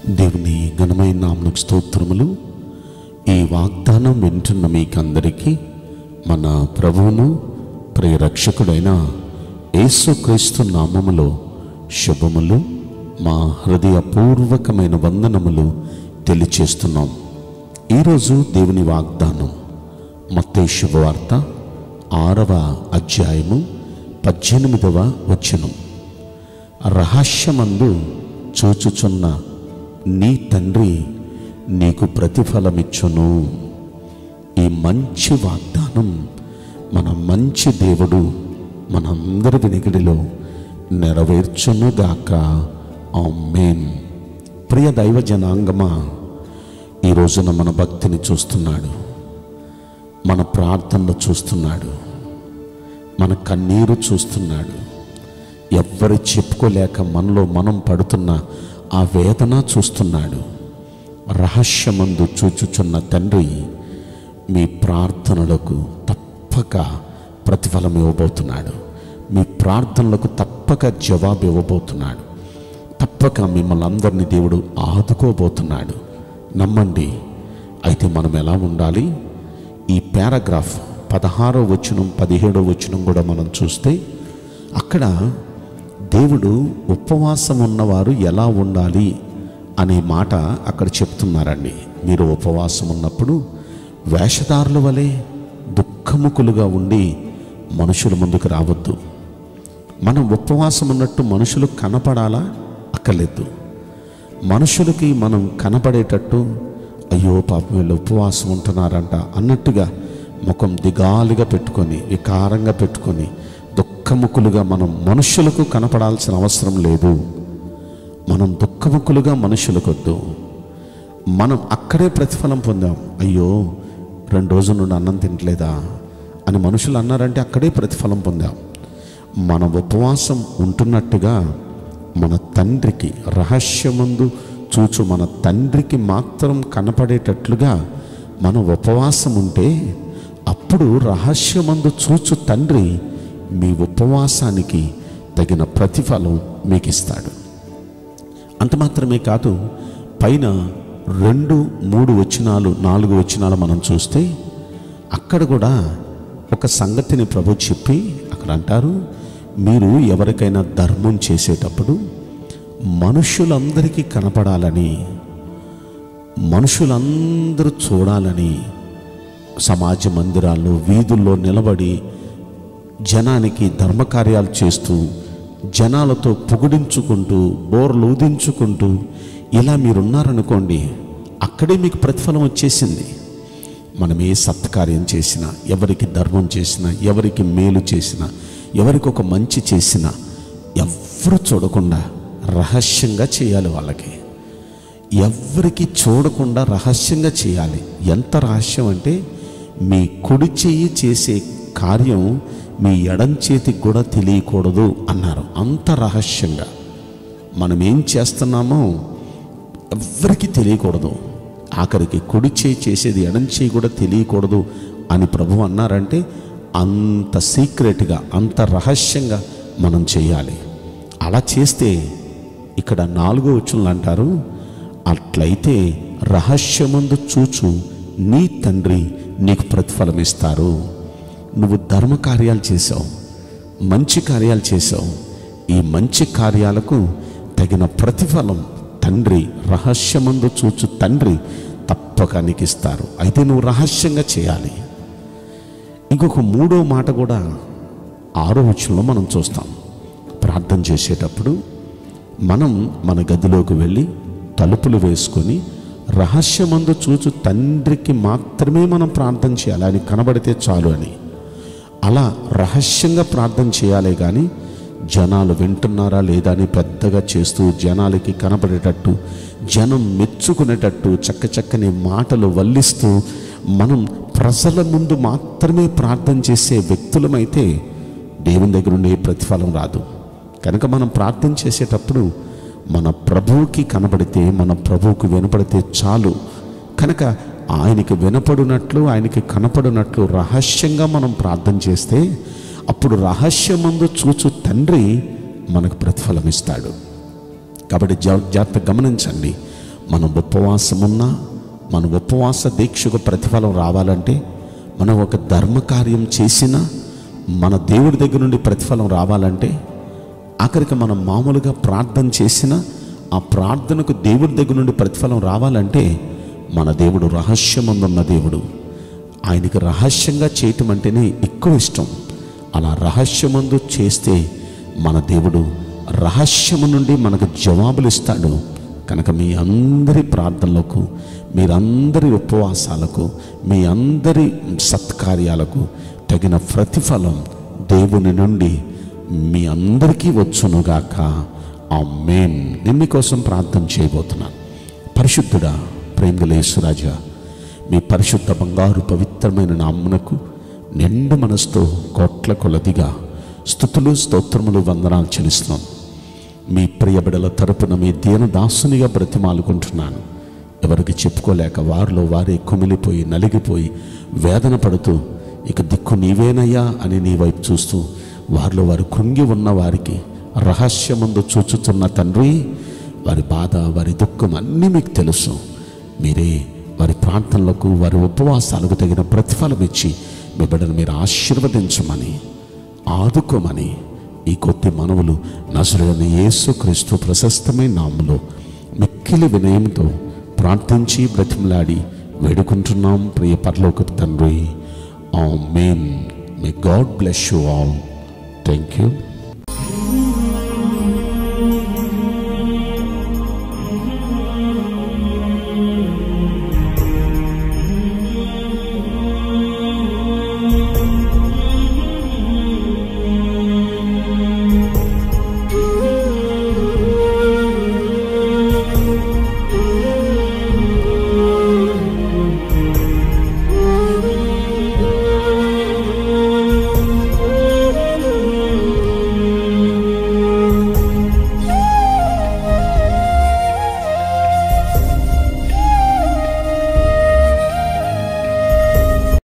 దేవుని ఘనమైన నామకు స్తోత్రములు ఈ వాగ్దానం వింటున్న మీకందరికీ మన ప్రభువును ప్రియరక్షకుడైన యేసుక్రీస్తు నామములో శుభములు మా హృదయపూర్వకమైన వందనములు తెలియచేస్తున్నాం ఈరోజు దేవుని వాగ్దానం మత్తయి శుభవార్త ఆరవ అధ్యాయము పద్దెనిమిదవ వచనం రహస్యమందు చూచుచున్న నీ తండ్రి నీకు ప్రతిఫలమిచ్చును ఈ మంచి వాగ్దానం మన మంచి దేవుడు మనందరి వినికిడిలో నెరవేర్చునుగాక ఆమేన్ ప్రియ దైవ జనాంగమా ఈ రోజున మన భక్తిని చూస్తున్నాడు మన ప్రార్థనలు చూస్తున్నాడు మన కన్నీరు చూస్తున్నాడు ఎవ్వరు చెప్పుకోలేక మనలో మనం పడుతున్న ఆ వేదన చూస్తున్నాడు రహస్యమందు చూచుచున్న తండ్రి మీ ప్రార్థనలకు తప్పక ప్రతిఫలం ఇవ్వబోతున్నాడు మీ ప్రార్థనలకు తప్పక జవాబు ఇవ్వబోతున్నాడు తప్పక మిమ్మల్ని అందరినీ దేవుడు ఆదుకోబోతున్నాడు నమ్మండి అయితే మనం ఎలా ఉండాలి ఈ పారాగ్రాఫ్ పదహారో వచనం పదిహేడో వచనం కూడా మనం చూస్తే అక్కడ దేవుడు ఉపవాసం ఉన్నవారు ఎలా ఉండాలి అనే మాట అక్కడ చెప్తున్నారండి మీరు ఉపవాసం ఉన్నప్పుడు వేషధారుల వలె దుఃఖముకులుగా ఉండి మనుషుల ముందుకు రావద్దు మనం ఉపవాసం ఉన్నట్టు మనుషులు కనపడాలా అక్కర్లేదు మనుషులకి మనం కనపడేటట్టు అయ్యో పాపం వీళ్ళు ఉపవాసం ఉంటున్నారంట అన్నట్టుగా ముఖం దిగాలుగా పెట్టుకొని వికారంగా పెట్టుకొని దుఃఖముకులుగా మనం మనుషులకు కనపడాల్సిన అవసరం లేదు మనం దుఃఖముకులుగా మనుషులకొద్దు మనం అక్కడే ప్రతిఫలం పొందాం అయ్యో రెండు రోజుల నుండి అన్నం తినట్లేదా అని మనుషులు అన్నారంటే అక్కడే ప్రతిఫలం పొందాం మన ఉపవాసం ఉంటున్నట్టుగా మన తండ్రికి రహస్యమందు చూచు మన తండ్రికి మాత్రం కనపడేటట్లుగా మన ఉపవాసం ఉంటే అప్పుడు రహస్యమందు చూచు తండ్రి మీ ఉపవాసానికి తగిన ప్రతిఫలం మీకు ఇస్తాడు అంత మాత్రమే కాదు పైన రెండు మూడు వచనాలు నాలుగు వచనాలు మనం చూస్తే అక్కడ కూడా ఒక సంగతిని ప్రభు చెప్పి అక్కడ అంటారు మీరు ఎవరికైనా ధర్మం చేసేటప్పుడు మనుషులందరికీ కనపడాలని మనుషులందరూ చూడాలని సమాజ మందిరాల్లో వీధుల్లో నిలబడి జనానికి ధర్మకార్యాలు చేస్తూ జనాలతో పొగిడించుకుంటూ బోర్లు ఊదించుకుంటూ ఇలా మీరున్నారనుకోండి అక్కడే మీకు ప్రతిఫలం వచ్చేసింది మనం ఏ సత్కార్యం చేసినా ఎవరికి ధర్మం చేసినా ఎవరికి మేలు చేసినా ఎవరికి ఒక మంచి చేసినా ఎవ్వరు చూడకుండా రహస్యంగా చేయాలి వాళ్ళకి ఎవ్వరికి చూడకుండా రహస్యంగా చేయాలి ఎంత రహస్యం అంటే మీ కుడి చెయ్యి చేసే కార్యం మీ ఎడం చేతికి కూడా తెలియకూడదు అన్నారు అంత రహస్యంగా మనం ఏం చేస్తున్నామో ఎవ్వరికి తెలియకూడదు ఆఖరికి కుడి చేయి చేసేది ఎడం చేయి కూడా తెలియకూడదు అని ప్రభు అన్నారంటే అంత సీక్రెట్గా అంత రహస్యంగా మనం చేయాలి అలా చేస్తే ఇక్కడ నాలుగో వచనంలో అంటారు అట్లయితే రహస్యమందు చూచు నీ తండ్రి నీకు ప్రతిఫలం ఇస్తారు నువ్వు ధర్మ కార్యాలు చేసావు మంచి కార్యాలు చేసావు ఈ మంచి కార్యాలకు తగిన ప్రతిఫలం తండ్రి రహస్యమందు చూచు తండ్రి తప్పక నీకు ఇస్తారు అయితే నువ్వు రహస్యంగా చేయాలి ఇంకొక మూడో మాట కూడా ఆరో వచనంలో మనం చూస్తాం ప్రార్థన చేసేటప్పుడు మనం మన గదిలోకి వెళ్ళి తలుపులు వేసుకొని రహస్యమందు చూచు తండ్రికి మాత్రమే మనం ప్రార్థన చేయాలి అని కనబడితే చాలు అని అలా రహస్యంగా ప్రార్థన చేయాలి కానీ జనాలు వింటున్నారా లేదా అని పెద్దగా చేస్తూ జనాలకి కనపడేటట్టు జనం మెచ్చుకునేటట్టు చక్క చక్కని మాటలు వల్లిస్తూ మనం ప్రజల ముందు మాత్రమే ప్రార్థన చేసే వ్యక్తులమైతే దేవుని దగ్గర నుండి ఏ ప్రతిఫలం రాదు కనుక మనం ప్రార్థన చేసేటప్పుడు మన ప్రభువుకి కనబడితే మన ప్రభువుకు వినపడితే చాలు కనుక ఆయనకి వినపడినట్లు ఆయనకి కనపడినట్లు రహస్యంగా మనం ప్రార్థన చేస్తే అప్పుడు రహస్యమందు చూచు తండ్రి మనకు ప్రతిఫలం ఇస్తాడు కాబట్టి జా- జాగ్రత్త గమనించండి మనం ఉపవాసం ఉన్నా మన ఉపవాస దీక్షకు ప్రతిఫలం రావాలంటే మనం ఒక ధర్మకార్యం చేసినా మన దేవుడి దగ్గర నుండి ప్రతిఫలం రావాలంటే ఆఖరికి మనం మామూలుగా ప్రార్థన చేసినా ఆ ప్రార్థనకు దేవుడి దగ్గర నుండి ప్రతిఫలం రావాలంటే మన దేవుడు రహస్యమందున్న దేవుడు ఆయనకి రహస్యంగా చేయటం అంటేనే ఎక్కువ ఇష్టం అలా రహస్యమందు చేస్తే మన దేవుడు రహస్యము నుండి మనకు జవాబులు ఇస్తాడు కనుక మీ అందరి ప్రార్థనలకు మీరందరి ఉపవాసాలకు మీ అందరి సత్కార్యాలకు తగిన ప్రతిఫలం దేవుని నుండి మీ అందరికీ వచ్చునుగాక ఆ మేన్ నేను మీకోసం ప్రార్థన చేయబోతున్నాను పరిశుద్ధుడా ప్రేమలేసురాజా మీ పరిశుద్ధ బంగారు పవిత్రమైన నామ్మునకు నిండు మనసుతో కోట్ల కొలదిగా స్థుతులు స్తోత్రములు వందనాలు చెల్లిస్తున్నాను మీ ప్రియబిడల తరపున మీ దీన దాసునిగా బ్రతిమాలుకుంటున్నాను ఎవరికి చెప్పుకోలేక వారిలో వారే కుమిలిపోయి నలిగిపోయి వేదన పడుతూ ఇక దిక్కు నీవేనయ్యా అని నీ వైపు చూస్తూ వారిలో వారు కృంగి ఉన్న వారికి రహస్యమందు చూచుతున్న తండ్రి వారి బాధ వారి దుఃఖం అన్నీ మీకు తెలుసు మీరే వారి ప్రార్థనలకు వారి ఉపవాసాలకు తగిన ప్రతిఫలం ఇచ్చి మీ బిడ్డను మీరు ఆశీర్వదించమని ఆదుకోమని ఈ కొద్ది మనవులు నసురుడని యేసుక్రీస్తు ప్రశస్తమైన నామములో మిక్కిలి వినయంతో ప్రార్థించి బ్రతిమలాడి వేడుకుంటున్నాం ప్రియ పరలోక తండ్రి amen may God bless you all thank you